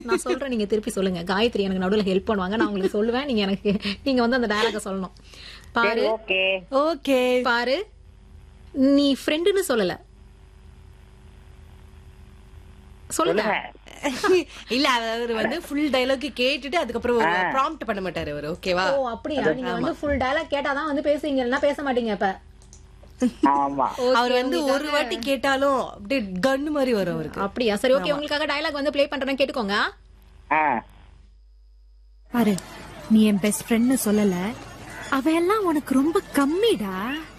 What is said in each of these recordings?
நான் சொல்றேன் நீங்க திருப்பி சொல்லுங்க காயத்ரி எனக்கு நடுவுல ஹெல்ப் பண்ணுவாங்க நான் உங்களுக்கு சொல்லுவேன் நீங்க எனக்கு நீங்க வந்து அந்த டயலாக சொல்லணும் பாரு ஓகே ஓகே பாரு நீ ஃப்ரெண்டுன்னு சொல்லல சொல்லுங்க இல்ல அவர் வந்து ஃபுல் டயலாக் கேட்டுட்டு அதுக்கப்புறம் ப்ராம்ப்ட் பண்ண மாட்டாரு அவர் ஓகேவா ஓ அப்படியா நீங்க வந்து ஃபுல் டயலாக் கேட்டாதான் வந்து பேசுவீங்க இல்லைன்னா பேச மாட்டீங்க இப்ப ஆமா அவர் வந்து ஒரு வாட்டி கேட்டாலும் அப்படியே கன் மாதிரி வரும் அவருக்கு அப்படியா சரி ஓகே உங்களுக்காக டயலாக் வந்து ப்ளே பண்றேன் கேட்டுக்கோங்க ஆ பாரு நீ என் பெஸ்ட் ஃப்ரெண்ட்னு சொல்லல அவ எல்லாம் உனக்கு ரொம்ப கம்மிடா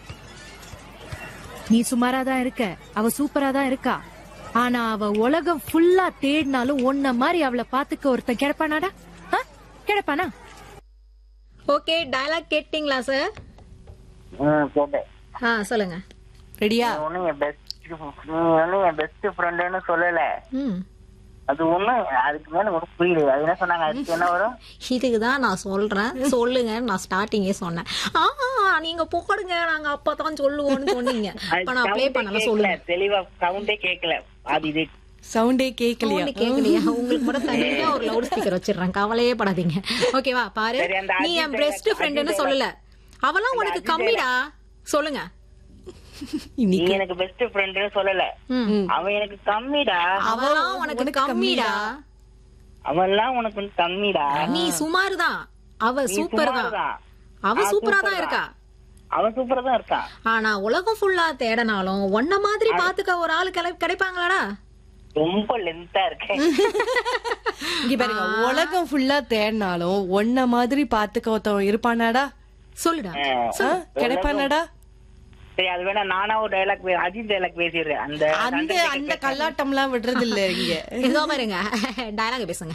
நீ சுமாரா தான் இருக்க அவ சூப்பரா தான் இருக்கா ஆனா அவ உலகம் ஃபுல்லா தேடினாலும் உன்ன மாதிரி அவளை பாத்துக்க ஒருத்தன் கிடைப்பானாடா ஆ? கிடைப்பானா ஓகே டயலாக் கேட்டீங்களா சார் ம் கேட்டேன் ஆ சொல்லுங்க ரெடியா நீ ஒன்னும் என் பெஸ்ட் நீ ஒன்னும் என் பெஸ்ட் ஃப்ரெண்டுன்னு சொல்லல ம் அது ஒண்ணும் அதுக்கு மேல ஒரு புரியல அது என்ன சொன்னாங்க அதுக்கு என்ன வரும் இதுக்கு தான் நான் சொல்றேன் சொல்லுங்க நான் ஸ்டார்டிங்கே சொன்னேன் ஆ நீங்க போடுங்க நாங்க அப்பதான் சொல்லுவோம்னு சொன்னீங்க இப்ப நான் ப்ளே பண்ணல கேட்கல சொல்லுங்க தெளிவா சவுண்டே கேட்கல அது இது சவுண்டே கேட்கலையா சவுண்ட் கேக்கலையா உங்களுக்கு மட்டும் தனியா ஒரு லவுட் ஸ்பீக்கர் வச்சிடுறேன் கவலையே படாதீங்க ஓகேவா பாரு சரி, அந்த நீ என் அஜித் பெஸ்ட் ஃப்ரெண்டுன்னு சொல்லல அவெல்லாம் உனக்கு கம்மிடா சொல்லுங்க நீ எனக்கு பெஸ்ட் ஃப்ரெண்டுன்னு சொல்லல ம். அவன் எனக்கு கம்மிடா அவெல்லாம் உனக்கு கம்மிடா அவன்லாம் உனக்கு வந்து கம்மிடா நீ சுமார் தான் அவ நீ சூப்பர் சுமார் தான் தான். அவ நான் சூப்பரா சூப்பர் தான் இருக்கா அவன் சூப்பரா தான் இருக்கான் ஆனா உலகம் ஃபுல்லா தேடனாலும் ஒன்ன மாதிரி பாத்துக்க ஒரு ஆளு கிடை- கிடைப்பாங்களாடா ரொம்ப லென்த்தா இருக்கேன் இங்க பாருங்க உலகம் ஃபுல்லா தேடினாலும் ஒன்ன மாதிரி பாத்துக்க ஒருத்தவன் இருப்பானாடா சொல்லுடா ஆ, கிடைப்பானாடா சரி அது வேணா நானா ஒரு டைலாக் அஜித் டைலாக் பேசிடுறேன் அந்த அந்த அந்த கல்லாட்டம் எல்லாம் விடுறது இல்ல இங்க இதோ பாருங்க டயலாக் பேசுங்க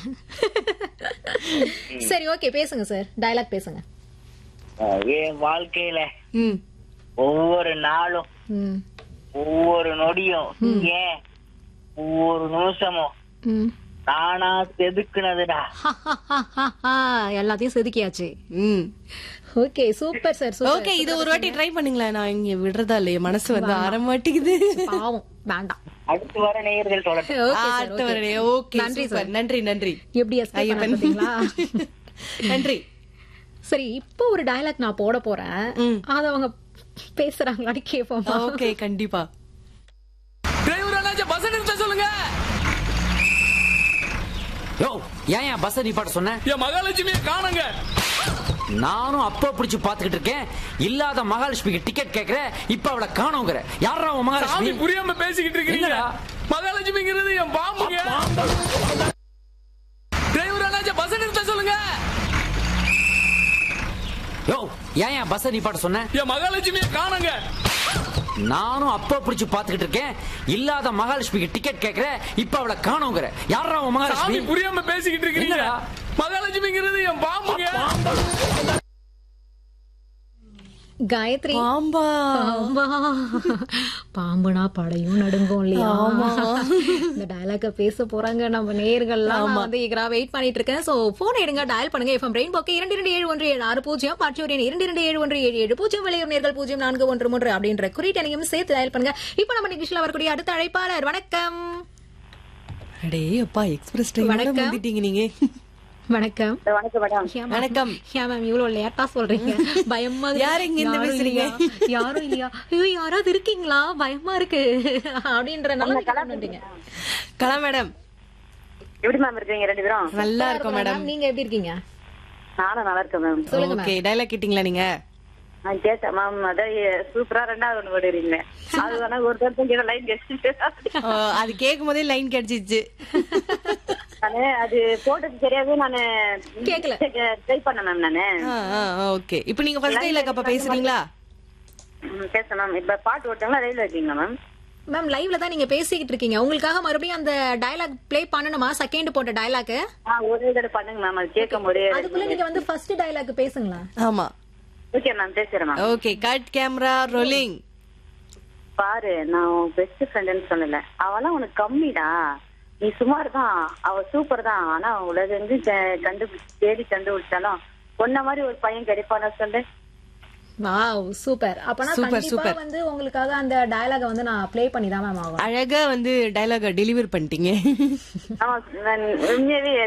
சரி ஓகே பேசுங்க சார் டயலாக் பேசுங்க அஹ், என் வாழ்க்கையில ம் ஒவ்வொரு நாளும் ம் ஒவ்வொரு நொடியும் ஏன் ஒவ்வொரு நிமிஷமும் ம் நானா செதுக்குனதுடா எல்லாத்தையும் செதுக்கியாச்சு ம் okay super sir super okay இது ஒரு வாட்டி ட்ரை பண்ணுங்களேன் நான் இங்க விடுறதா இல்லையே மனசு வந்து ஆற மாட்டேங்குது பாவம் வேண்டாம் அடுத்து வர நேயர்கள் தொடரும் ஓகே சார் அடுத்த வரனே ஓகே நன்றி நன்றி சார் நன்றி நன்றி எப்படி escape ஐயப்பன். பண்ண பாத்தீங்களா? நன்றி சரி இப்போ ஒரு டயலாக் நான் போட போறேன் ம். அத அவங்க பேசுறாங்களான்னு கேட்போமா ஓகே கண்டிப்பா டிரைவர் அண்ணாச்சி பஸ் நிறுத்த சொல்லுங்க யோ ஏன் என் பஸ் நிப்பாட்ட சொன்ன என் மகாலட்சுமியை காணுங்க நானும் அப்ப பிடிச்சு பாத்துக்கிட்டு இருக்கேன் இல்லாத மகாலட்சுமிக்கு டிக்கெட் கேக்குற இப்ப அவளை காணோங்கிற யாரா உன் சாமி மகாலட்சுமி புரியாம பேசிக்கிட்டு இருக்கீங்க என்னடா? மகாலட்சுமிங்கிறது என் பாம்புங்க டிரைவர் அண்ணாச்சி பஸ் நிறுத்த சொல்லுங்க யோ ஏன் என் பஸ் நிப்பாட்ட சொன்ன என் மகாலட்சுமியை காணுங்க நானும் அப்ப பிடிச்சு பாத்துக்கிட்டு இருக்கேன் இல்லாத மகாலட்சுமிக்கு டிக்கெட் கேக்குற இப்ப அவளை காணோங்கிற யாரா உன் சாமி மகாலட்சுமி புரியாம பேசிக்கிட்டு இருக்கீங்க என்னடா? மகாலட்சுமிங்கிறது என் பாம்புங்க காயத்ரி பாம்பா பாம்பா பாம்புனா படையும் நடுங்கும் இல்லையா இந்த டயலாக பேச போறாங்க நம்ம நேர்கள்லாம் நான் வந்து ஈகரா வெயிட் பண்ணிட்டு இருக்கேன் சோ போன் எடுங்க டயல் பண்ணுங்க எஃப்எம் ரெயின்போக்கு இரண்டு இரண்டு ஏழு ஒன்று ஏழு ஆறு பூஜ்ஜியம் பாட்சியோர் எண் இரண்டு இரண்டு ஏழு ஒன்று ஏழு ஏழு பூஜ்ஜியம் விளையும் நேர்கள் பூஜ்ஜியம் நான்கு ஒன்று மூன்று அப்படின்ற குறியீட்டு எண்ணையும் சேர்த்து டயல் பண்ணுங்க இப்போ நம்ம நிகழ்ச்சியில் வரக்கூடிய அடுத்த அழைப்பாளர் வணக்கம் அடே அப்பா எக்ஸ்பிரஸ் ட்ரெயின் வணக்கம். வந்துட்டீங்க நீங்க வணக்கம் வணக்கம் மேடம் ஏன் வணக்கம். ஏன் மேம் இவ்வளவு லேட்டா சொல்றீங்க பயமா இருக்கு. யார் இங்க இருந்து யாரும் பேசுறீங்க? இல்லையா? யாரும் இல்லையா ஐயோ யாராவது இருக்கீங்களா பயமா இருக்கு அப்படின்ற நல்லா கிளம்பிட்டீங்க கலா மேடம் எப்படி மேம் இருக்கீங்க ரெண்டு பேரும் நல்லா இருக்கும் மேடம் நீங்க எப்படி இருக்கீங்க நானும் நல்லா இருக்கேன் மேம் சொல்லுங்க ஓகே டைலாக் கேட்டிங்களா நீங்க நான் கேட்டேன் மேம் அதான் எ- சூப்பரா ரெண்டாவது ஒண்ணு போடுறீங்க அது வேணா ஒரு தடவை லைன் கேட்டு ஆ, அது கேட்கும் போதே லைன் கிடைச்சிச்சு நானு அது போட்டது தெரியாவே நானு கேக்கல. ட்ரை பண்ணேன் மேம் நானு ஓகே இப்போ நீங்க ஃபர்ஸ்ட் டைலாக் அப்ப பேசுறீங்களா ம், பேசுறேன் மேம் இப்ப பாட்டு ஓட்டாங்களா ரயில் இருக்கீங்களா மேம் மேம் லைவ்ல தான் நீங்க பேசிக்கிட்டு இருக்கீங்க உங்களுக்காக மறுபடியும் அந்த டயலாக் ப்ளே பண்ணணுமா செகண்ட் போட்ட டயலாக் ஆ ஒரே தடவை பண்ணுங்க மேம் அது கேட்கும் போதே அதுக்குள்ள நீங்க வந்து ஃபர்ஸ்ட் டயலாக் பேசுங்களா ஆமா ஓகே மேம் பேசுறேன் ma'am okay cut camera rolling பாரு நான் உன் பெஸ்ட் ஃப்ரெண்டுன்னு சொல்லல அவெல்லாம் உனக்கு கம்மிடா நீ சுமார் தான் அவ சூப்பர் தான் ஆனா உலகெங்கு கண்டுபிடிச்சு தேடி கண்டுபிடிச்சாலும் உன்ன மாதிரி ஒரு பையன் கிடைப்பானா சொல்லு வாவ் சூப்பர் அப்பனா Super, கண்டிப்பா super. வந்து உங்களுக்காக அந்த டயலாக வந்து நான் ப்ளே பண்ணி தான் மேம் ஆகும் அழகா வந்து டைலாக டெலிவர் பண்ணிட்டீங்க ஆமா நான் உண்மையாவே